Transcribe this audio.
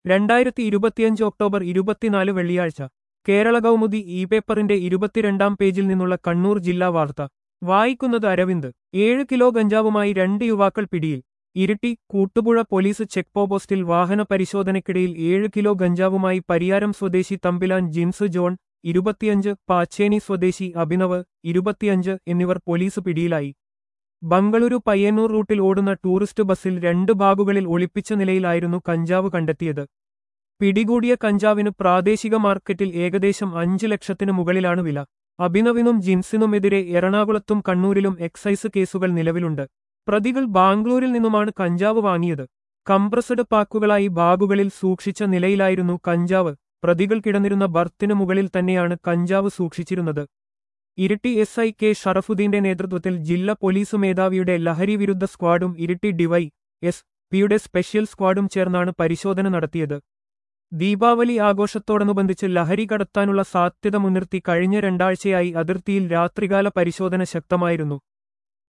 രണ്ടായിരത്തി ഇരുപത്തിയഞ്ച് ഒക്ടോബർ ഇരുപത്തിനാല് വെള്ളിയാഴ്ച കേരള കൗമുദി ഇ പേപ്പറിന്റെ ഇരുപത്തിരണ്ടാം പേജിൽ നിന്നുള്ള കണ്ണൂർ ജില്ലാ വാർത്ത വായിക്കുന്നത് അരവിന്ദ് ഏഴ് കിലോ ഗഞ്ചാവുമായി രണ്ട് യുവാക്കൾ പിടിയിൽ ഇരിട്ടി കൂട്ടുപുഴ പോലീസ് ചെക്ക് പോസ്റ്റിൽ വാഹന പരിശോധനയ്ക്കിടയിൽ ഏഴ് കിലോ ഗഞ്ചാവുമായി പരിയാരം സ്വദേശി തമ്പിലാൻ ജിൻസ് ജോൺ ഇരുപത്തിയഞ്ച് പാച്ചേനി സ്വദേശി അഭിനവ് ഇരുപത്തിയഞ്ച് എന്നിവർ പോലീസ് പിടിയിലായി ബംഗളൂരു പയ്യന്നൂർ റൂട്ടിൽ ഓടുന്ന ടൂറിസ്റ്റ് ബസ്സിൽ രണ്ട് ബാഗുകളിൽ ഒളിപ്പിച്ച നിലയിലായിരുന്നു കഞ്ചാവ് കണ്ടെത്തിയത് പിടികൂടിയ കഞ്ചാവിന് പ്രാദേശിക മാർക്കറ്റിൽ ഏകദേശം അഞ്ച് ലക്ഷത്തിന് മുകളിലാണ് വില അഭിനവിനും ജിൻസിനുമെതിരെ എറണാകുളത്തും കണ്ണൂരിലും എക്സൈസ് കേസുകൾ നിലവിലുണ്ട് പ്രതികൾ ബാംഗ്ലൂരിൽ നിന്നുമാണ് കഞ്ചാവ് വാങ്ങിയത് കംപ്രസഡ് പാക്കുകളായി ബാഗുകളിൽ സൂക്ഷിച്ച നിലയിലായിരുന്നു കഞ്ചാവ് പ്രതികൾ കിടന്നിരുന്ന ബർത്തിനു മുകളിൽ തന്നെയാണ് കഞ്ചാവ് സൂക്ഷിച്ചിരുന്നത് ഇരിട്ടി എസ് ഐ കെ ഷറഫുദ്ദീന്റെ നേതൃത്വത്തിൽ ജില്ലാ പോലീസ് മേധാവിയുടെ ലഹരി വിരുദ്ധ സ്ക്വാഡും ഇരിട്ടി ഡിവൈ എസ് പിയുടെ സ്പെഷ്യൽ സ്ക്വാഡും ചേർന്നാണ് പരിശോധന നടത്തിയത് ദീപാവലി ആഘോഷത്തോടനുബന്ധിച്ച് ലഹരി കടത്താനുള്ള സാധ്യത മുൻനിർത്തി കഴിഞ്ഞ രണ്ടാഴ്ചയായി അതിർത്തിയിൽ രാത്രികാല പരിശോധന ശക്തമായിരുന്നു